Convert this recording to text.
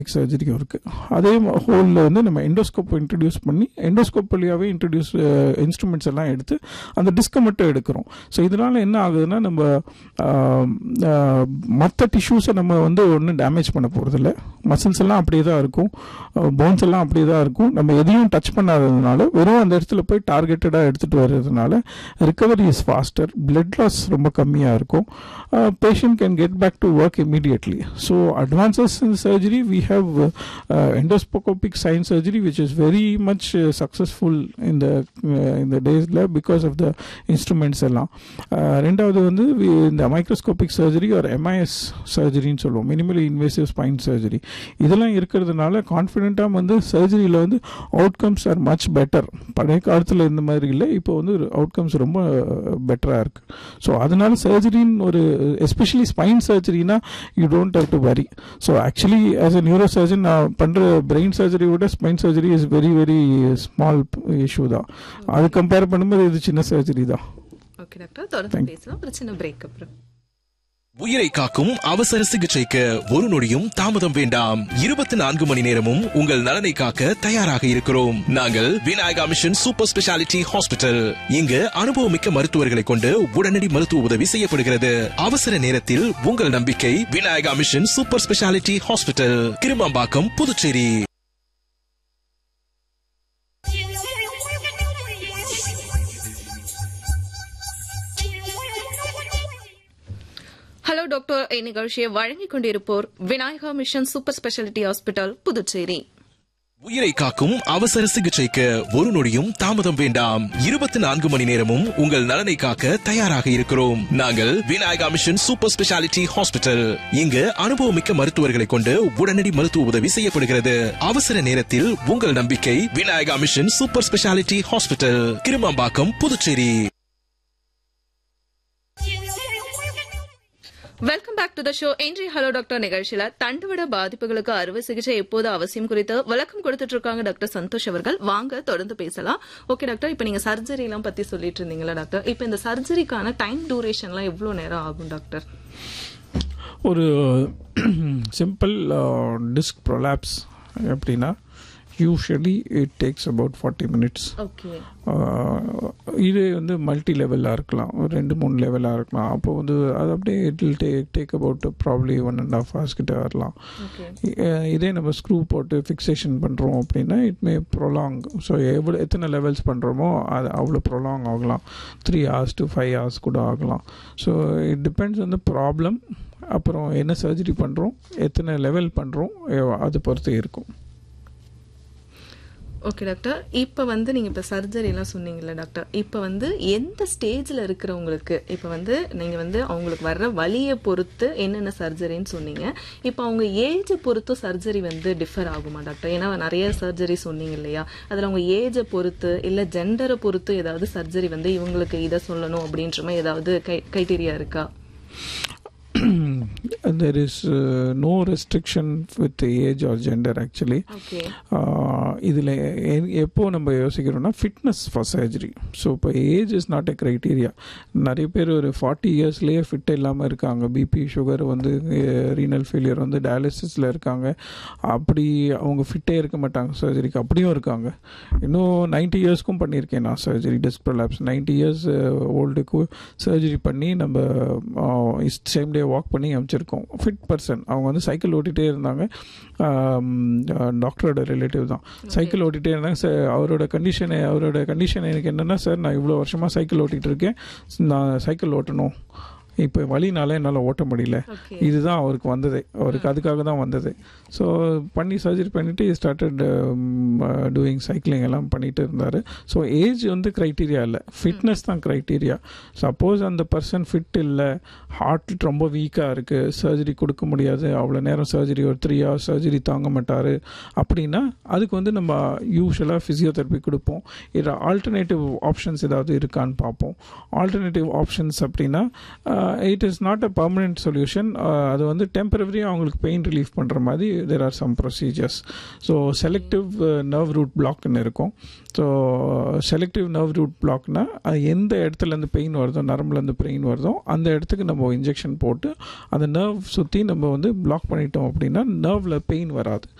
சர்ஜரியும் இருக்குது அதே ஹோலில் வந்து நம்ம எண்டோஸ்கோப் இன்ட்ரடியூஸ் பண்ணி எண்டோஸ்கோப் வழியாகவே இன்ட்ரடியூஸ் இன்ஸ்ட்ருமெண்ட்ஸ் எல்லாம் எடுத்து அந்த டிஸ்கை மட்டும் எடுக்கிறோம் ஸோ இதனால் என்ன ஆகுதுன்னா நம்ம மற்ற டிஷ்யூஸை நம்ம வந்து ஒன்றும் டேமேஜ் பண்ண போகிறதில்ல மசில்ஸ் எல்லாம் அப்படியே தான் இருக்கும் போன்ஸ் எல்லாம் அப்படியே தான் இருக்கும் நம்ம எதையும் டச் பண்ணாததுனால வெறும் அந்த இடத்துல போய் டார்கெட்டடாக எடுத்துகிட்டு வர்றதுனால recovery is faster blood loss ரொம்ப கம்மியாக இருக்கும் patient can get back to work immediately so advances in surgery we have uh, uh, endoscopic sign surgery which is very much uh, successful in the uh, in the days because of the instruments எல்லாம் ரெண்டாவது வந்து இந்த microscopic surgery ஒரு MIS சர்ஜரின்னு சொல்லுவோம் minimally invasive spine surgery இதெல்லாம் இருக்கிறதுனால கான்ஃபிடென்ட்டாக வந்து சர்ஜரியில் வந்து அவுட்கம்ஸ் ஆர் மச் பெட்டர் பழைய காலத்தில் இந்த மாதிரி இல்லை இப்போ வந்து அவுட்கம்ஸ் ரொம்ப பெட்டராக இருக்குது ஸோ அதனால சர்ஜரின்னு ஒரு எஸ்பெஷலி ஸ்பைன் சர்ஜரினா you don't have to worry so actually as a neurosurgeon நான் பண்ணுற பிரெயின் சர்ஜரி விட spine surgery is very very small issue தான் அது கம்பேர் பண்ணும்போது இது சின்ன சர்ஜரி தான் ஓகே டாக்டர் தொடர்ந்து பேசலாம் ஒரு சின்ன பிரேக் அப்புறம் உயிரை காக்கும் அவசர சிகிச்சைக்கு ஒரு நொடியும் தாமதம் வேண்டாம் இருபத்தி நான்கு மணி நேரமும் உங்கள் நலனை காக்க தயாராக இருக்கிறோம் நாங்கள் Vinayaka mission super speciality hospital இங்கு அனுபவமிக்க மருத்துவர்களை கொண்டு உடனடி மருத்துவ உதவி செய்யப்படுகிறது அவசர நேரத்தில் உங்கள் நம்பிக்கை Vinayaka mission super speciality hospital Kirumampakkam Puducherry hello doctor இந்நிகழ்ச்சியை வழங்கிக் கொண்டிருப்போர் Vinayaka mission super speciality hospital Puducherry உயிரை காக்கும் அவசர சிகிச்சைக்கு ஒரு நொடியும் தாமதம் வேண்டாம் இருபத்தி நான்கு மணி நேரமும் உங்கள் நலனை காக்க தயாராக இருக்கிறோம் நாங்கள் Vinayaka mission super speciality hospital இங்கு அனுபவமிக்க மருத்துவர்களை கொண்டு உடனடி மருத்துவ உதவி செய்யப்படுகிறது அவசர நேரத்தில் உங்கள் நம்பிக்கை Vinayaka mission super speciality hospital Kirumampakkam Puducherry welcome back to the show இன்றைய ஹலோ டாக்டர் நிகழ்ச்சியில தண்டுவிட பாதிப்புகளுக்கு அறுவை சிகிச்சை எப்போது அவசியம் குறித்து விளக்கம் கொடுத்துட்டு இருக்காங்க டாக்டர் சந்தோஷ் அவர்கள் வாங்க தொடர்ந்து பேசலாம் ஓகே டாக்டர் இப்ப நீங்க சர்ஜரி எல்லாம் பத்தி சொல்லிட்டு இருந்தீங்களா டாக்டர் இப்ப இந்த சர்ஜரிக்கான டைம் டூரேஷன்லாம் எவ்வளவு நேரம் ஆகும் டாக்டர் ஒரு சிம்பிள் டிஸ்க் ப்ரொலாப்ஸ் எப்படின்னா usually it takes about forty minutes okay இது வந்து மல்டி லெவலாக இருக்கலாம் ஒரு ரெண்டு மூணு லெவலாக இருக்கலாம் அப்போ வந்து அது அப்படியே it will take take about probably one and half hours கிட்ட வரலாம் ஓகே இதே நம்ம ஸ்க்ரூ போட்டு ஃபிக்சேஷன் பண்ணுறோம் அப்படின்னா இட் மே ப்ரொலாங் ஸோ எவ்வளோ எத்தனை லெவல்ஸ் பண்ணுறோமோ அது அவ்வளோ ப்ரொலாங் ஆகலாம் three hours to five hours கூட ஆகலாம் ஸோ இட் டிபெண்ட்ஸ் வந்து ப்ராப்ளம் அப்புறம் என்ன சர்ஜரி பண்ணுறோம் எத்தனை லெவல் பண்ணுறோம் அது பொறுத்து இருக்கும் ஓகே டாக்டர் இப்போ வந்து நீங்கள் இப்போ சர்ஜரி எல்லாம் சொன்னீங்கல்ல டாக்டர் இப்போ வந்து எந்த ஸ்டேஜில் இருக்கிறவங்களுக்கு இப்போ வந்து நீங்கள் வந்து அவங்களுக்கு வர்ற வலியை பொறுத்து என்னென்ன சர்ஜரின்னு சொன்னீங்க இப்போ அவங்க ஏஜை பொறுத்து சர்ஜரி வந்து டிஃபர் ஆகுமா டாக்டர் ஏன்னா நிறைய சர்ஜரி சொன்னீங்க இல்லையா அதில் அவங்க ஏஜை பொறுத்து இல்லை ஜெண்டரை பொறுத்து ஏதாவது சர்ஜரி வந்து இவங்களுக்கு இதை சொல்லணும் அப்படின்ற மாதிரி ஏதாவது கைட்டீரியா இருக்கா there is uh, no restriction with the age or gender actually okay இதில் எப்போ நம்ம யோசிக்கிறோம்னா ஃபிட்னஸ் ஃபார் சர்ஜரி ஸோ இப்போ age is not a criteria நிறைய பேர் ஒரு ஃபார்ட்டி இயர்ஸ்லேயே ஃபிட் இல்லாமல் இருக்காங்க பிபி சுகர் வந்து ரீனல் ஃபெயிலியர் வந்து டயாலிசிஸில் இருக்காங்க அப்படி அவங்க ஃபிட்டே இருக்க மாட்டாங்க சர்ஜரிக்கு அப்படியும் இருக்காங்க இன்னும் நைன்ட்டி இயர்ஸ்க்கும் பண்ணியிருக்கேன் நான் surgery disc prolapse ninety years ஓல்டுக்கு சர்ஜரி பண்ணி நம்ம சேம் டே வாக் பண்ணி அமைச்சிருக்கோம் ஃபிட் பர்சன் அவங்க வந்து சைக்கிள் ஓட்டிகிட்டே இருந்தாங்க டாக்டரோட ரிலேட்டிவ் தான் சைக்கிள் ஓட்டிகிட்டே இருந்தாங்க சார் அவரோட கண்டிஷன் அவரோட கண்டிஷன் எனக்கு என்னென்னா சார் நான் இவ்வளோ வருஷமாக சைக்கிள் ஓட்டிகிட்டு இருக்கேன் நான் சைக்கிள் ஓட்டணும் இப்போ வழினால என்னால் ஓட்ட முடியல ஓகே இதுதான் அவருக்கு வந்தது அவருக்கு அதுக்காக தான் வந்தது ஸோ பண்ணி சர்ஜரி பண்ணிவிட்டு ஸ்டார்டட் டூயிங் சைக்கிளிங் எல்லாம் பண்ணிட்டு இருந்தார் ஸோ ஏஜ் வந்து க்ரைட்டீரியா இல்லை ஃபிட்னஸ் தான் க்ரைட்டீரியா சப்போஸ் அந்த பர்சன் ஃபிட் இல்லை ஹார்ட் ரொம்ப வீக்காக இருக்குது சர்ஜரி கொடுக்க முடியாது அவ்வளோ நேரம் சர்ஜரி ஒரு த்ரீ ஹவர்ஸ் சர்ஜரி தாங்க மாட்டார் அப்படின்னா அதுக்கு வந்து நம்ம யூஸ்வலாக ஃபிசியோதெரப்பி கொடுப்போம் இதில் ஆல்டர்னேட்டிவ் ஆப்ஷன்ஸ் ஏதாவது இருக்கான்னு பார்ப்போம் ஆல்டர்னேட்டிவ் ஆப்ஷன்ஸ் அப்படின்னா it is not a permanent solution அது வந்து டெம்பரவரியாக அவங்களுக்கு பெயின் ரிலீஃப் பண்ணுற மாதிரி there are some procedures so selective nerve root பிளாக்னு இருக்கும் ஸோ செலக்டிவ் நர்வ் ரூட் பிளாக்னா அது எந்த இடத்துலேருந்து பெயின் வருதோ நரம்புலேருந்து பெயின் வருதோ அந்த இடத்துக்கு நம்ம இன்ஜெக்ஷன் போட்டு அந்த நர்வ் சுற்றி நம்ம வந்து பிளாக் பண்ணிட்டோம் அப்படின்னா நர்வில் பெயின் வராது